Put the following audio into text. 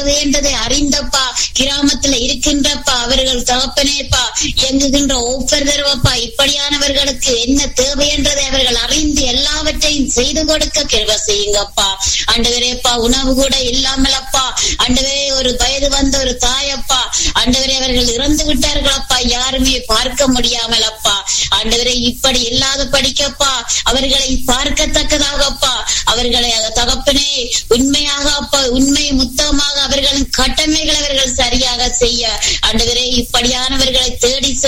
தேவை என்றதை அறிந்தப்பா கிராமத்துல இருக்கின்றப்பா அவர்கள் தகப்பனேப்பா இயங்குகின்ற ஒவ்வொருவருவப்பா இப்படியானவர்களுக்கு என்ன தேவை என்றதை அவர்கள் அறிந்து எல்லாவற்றையும் செய்து கொடுக்க கிருப செய்யுங்கப்பா ஆண்டவரேப்பா உணவு கூட இல்லாமலப்பா ஆண்டவரே ஒரு வயது வந்த ஒரு தாயப்பா ஆண்டவரே அவர்கள் இறந்து விட்டார்களப்பா யாருமே பார்க்க முடியாமல் அப்பா ஆண்டவரே இப்படி இல்லாத படிக்கப்பா அவர்களை பார்க்கத்தக்கதாகப்பா அவர்களை தகப்பனே உண்மையாக அப்பா உண்மை முத்தமாக அவர்களின் கடமைகளை அவர்கள் சரியாக செய்ய ஆண்டவரே இப்படியானவர்களை தேடி